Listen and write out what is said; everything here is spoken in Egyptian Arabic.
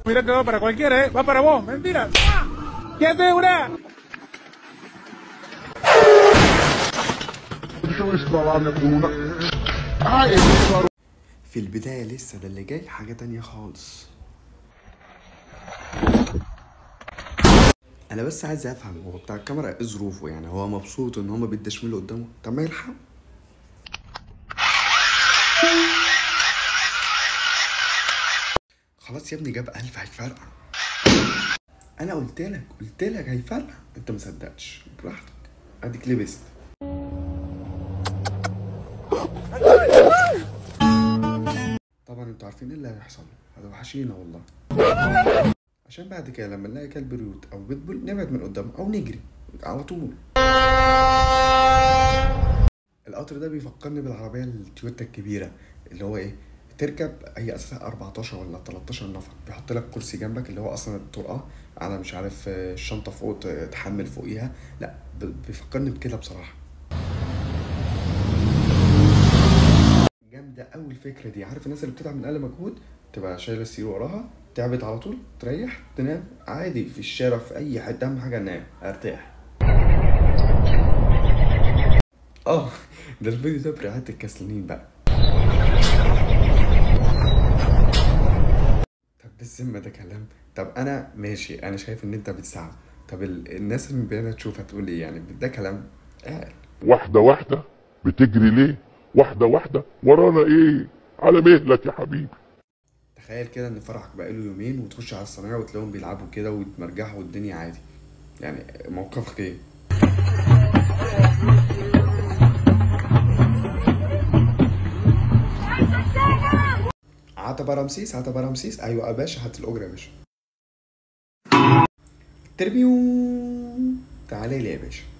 Mira que va para cualquiera, ¿eh? Va para vos, mentira. ¿Qué haces, una? Deixa eu escalar minha coluna. Ai, é في البداية لسه ده اللي جاي حاجة تانية خالص أنا بس عايز أفهم هو بتاع الكاميرا إيه ظروفه يعني هو مبسوط إن هما بيدشملوا قدامه طب ما يلحق خلاص يا ابني جاب ألف هيفرقع أنا قلت لك قلت لك هيفرقع أنت مصدقتش براحتك أديك لبست طبعا انتوا عارفين ايه اللي هيحصل هذا وحشينا والله عشان بعد كده لما نلاقي كلب ريوت او بيتبول نبعد من قدامه او نجري على طول القطر ده بيفكرني بالعربية التويوتا الكبيرة اللي هو ايه تركب هي اساسا 14 ولا 13 نفر بيحط لك كرسي جنبك اللي هو اصلا الطرقة على مش عارف آه، الشنطة فوق ت- تحمل فوقيها لا ب- بيفكرني بكده بصراحة جامدة أوي الفكرة دي عارف الناس اللي بتتعب من أقل مجهود تبقى شايلة السرير وراها تعبت على طول تريح تنام عادي في الشارع في أي حتة أهم حاجة أنام أرتاح اه ده الفيديو ده برعاية الكسلانين بقى طب بالذمة ده كلام طب أنا ماشي أنا شايف إن أنت بتساعد طب ال... الناس اللي من بعيدة تشوف هتقول إيه يعني ده كلام قال واحدة واحدة بتجري ليه؟ واحدة واحدة ورانا ايه؟ على مهلك يا حبيبي تخيل كده ان فرحك بقاله يومين وتخش على الصنايع وتلاقيهم بيلعبوا كده ويتمرجحوا والدنيا عادي يعني موقفك ايه عتبة رمسيس عتبة رمسيس ايوه يا باشا هات الاجره يا باشا تربيو تعالى لي يا باشا